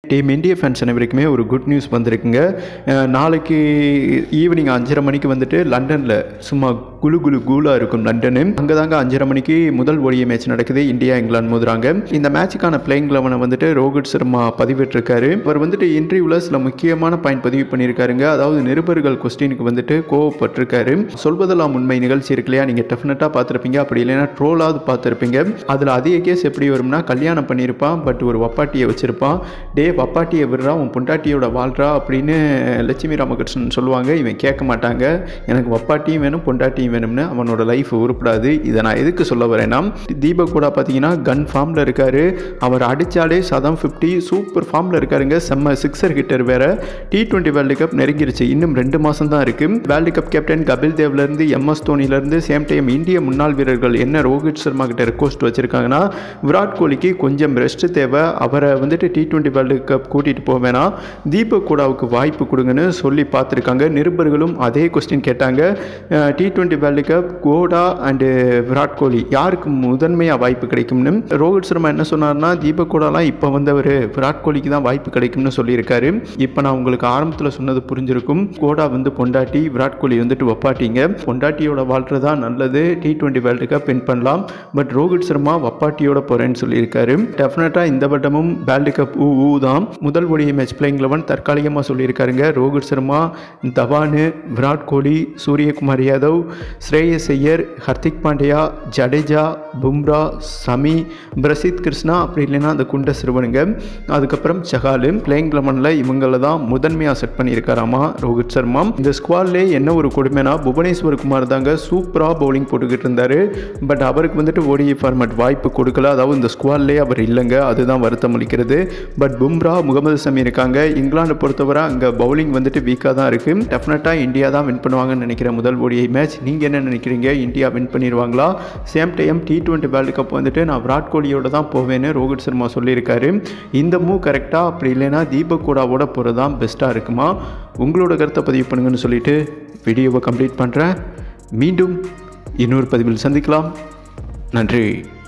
team India fans அனைவருக்குமே ஒரு good news வந்திருக்குங்க அஹ் நாளைக்கு ஈவினிங் அஞ்சரை மணிக்கு வந்துட்டு லண்டனில் சும்மா குளு குளு கூலாக இருக்கும் லண்டனு அங்கே தாங்க அஞ்சரை மணிக்கு முதல் ஓடிய மேட்ச் நடக்குது இந்தியா இங்கிலாந்து மோதுறாங்க இந்த மேட்சுக்கான பிளேயிங் லெவனை வந்துட்டு ரோஹித் சர்மா பதிவிட்டிருக்காரு அவர் வந்துட்டு இன்டர்வியூவில் சில முக்கியமான பாயிண்ட் பதிவு பண்ணியிருக்காருங்க அதாவது நிருபர்கள் கொஸ்டினுக்கு வந்துட்டு கோவப்பட்டிருக்காரு சொல்வதெல்லாம் உண்மை நிகழ்ச்சி இருக்கு இல்லையா நீங்கள் டெஃபினட்டாக பார்த்துருப்பீங்க அப்படி இல்லைன்னா ட்ரோலாவது பார்த்துருப்பீங்க அதில் அதிக கேஸ் எப்படி வரும்னா கல்யாணம் பண்ணியிருப்பான் பட் ஒரு வப்பாட்டியை வச்சிருப்பான் டே வப்பாட்டியை விடுறா உன் பொண்டாட்டியோட வாழ்றா அப்படின்னு லட்சுமி ராமகிருஷ்ணன் சொல்லுவாங்க இவன் கேட்க மாட்டாங்க எனக்கு வப்பாட்டியும் வேணும் பொண்டாட்டியும் வேணும்னு அவனோட லைஃப் உருப்படாது இதை நான் எதுக்கு சொல்ல வரேன்னா தீபக் கூட பார்த்தீங்கன்னா கன் ஃபார்மில் இருக்காரு அவர் அடித்தாலே சதம் ஃபிஃப்டி சூப்பர் ஃபார்மில் இருக்காருங்க செம்ம சிக்ஸர் ஹிட்டர் வேற டி டுவெண்ட்டி வேர்ல்டு கப் நெருங்கிருச்சு இன்னும் ரெண்டு மாதம் தான் இருக்குது வேர்ல்டு கப் கேப்டன் கபில் தேவ்லேருந்து எம்எஸ் தோனிலேருந்து சேம் டைம் இந்திய முன்னாள் வீரர்கள் என்ன ரோஹித் சர்மா கிட்ட ரெக்வஸ்ட் வச்சுருக்காங்கன்னா விராட் கோலிக்கு கொஞ்சம் ரெஸ்ட் தேவை அவரை வந்துட்டு டி டுவெண்ட்டி வேர்ல்டு கப் கூட்டிகிட்டு போவேனா தீபக் கூடாவுக்கு வாய்ப்பு கொடுங்கன்னு சொல்லி பார்த்துருக்காங்க நிருபர்களும் அதே கொஸ்டின் கேட்டாங்க டி டுவெண்ட்டி வேர்ல்டு கப் கோடா அண்டு விராட் கோலி யாருக்கு முதன்மையாக வாய்ப்பு கிடைக்கும்னு ரோஹித் சர்மா என்ன சொன்னார்னா தீபக் கூடாலாம் இப்போ வந்தவர் விராட் கோலிக்கு தான் வாய்ப்பு கிடைக்கும்னு சொல்லியிருக்காரு இப்போ நான் உங்களுக்கு ஆரம்பத்தில் சொன்னது புரிஞ்சிருக்கும் கோடா வந்து பொண்டாட்டி விராட் கோலி வந்துட்டு வப்பாட்டிங்க பொண்டாட்டியோட வாழ்றதா நல்லது T twenty world cup win பண்ணலாம் பட் ரோஹித் சர்மா வப்பாட்டியோட போகிறேன்னு சொல்லியிருக்காரு டெஃபினட்டாக இந்த வட்டமும் வேர்ல்டு கப் ஊ ஊ தான் முதல் ஒடிய மேட்ச் பிளேயிங் லெவன் தற்காலிகமாக சொல்லியிருக்காருங்க ரோஹித் சர்மா தவானு விராட் கோலி சூரியகுமார் யாதவ் ஸ்ரேயஸ் ஐயர் ஹர்திக் பாண்டியா ஜடேஜா பும்ரா சமி பிரசித் கிருஷ்ணா அப்படி இல்லைன்னா அந்த குண்ட சிறுவனுங்க அதுக்கப்புறம் சஹாலு பிளேயிங் லெவனில் இவங்கள தான் முதன்மையாக செட் பண்ணியிருக்காராமா ரோஹித் சர்மா இந்த ஸ்குவாட்லே என்ன ஒரு கொடுமைனா புவனேஸ்வர் குமார் தாங்க சூப்பராக பவுலிங் போட்டுக்கிட்டு இருந்தார் பட் அவருக்கு வந்துட்டு ஓடிஐ ஃபார்மேட் வாய்ப்பு கொடுக்கல அதாவது இந்த ஸ்குவாட்லே அவர் இல்லைங்க அதுதான் வருத்தம் அளிக்கிறது பட் பும்ரா முகமது சமி இருக்காங்க இங்கிலாந்து பொறுத்தவரை அங்கே பவுலிங் வந்துட்டு வீக்காக தான் இருக்குது டெஃபினட்டாக இந்தியா தான் வின் பண்ணுவாங்கன்னு நினைக்கிறேன் முதல் ஓடிஐ மேட்ச் நீங்கள் என்ன நினைக்கிறீங்க இந்தியா வின் பண்ணிடுவாங்களா same time T twenty world cup வந்துட்டு நான் விராட் கோலியோட தான் போவேன்னு ரோஹித் சர்மா சொல்லியிருக்காரு இந்த மூவ் கரெக்டாக அப்படி இல்லைன்னா தீபக் கூடாவோட போகிறது தான் பெஸ்ட்டாக இருக்குமா உங்களோட கருத்தை பதிவு பண்ணுங்கன்னு சொல்லிட்டு வீடியோவை கம்ப்ளீட் பண்ணுறேன் மீண்டும் இன்னொரு பதிவில் சந்திக்கலாம் நன்றி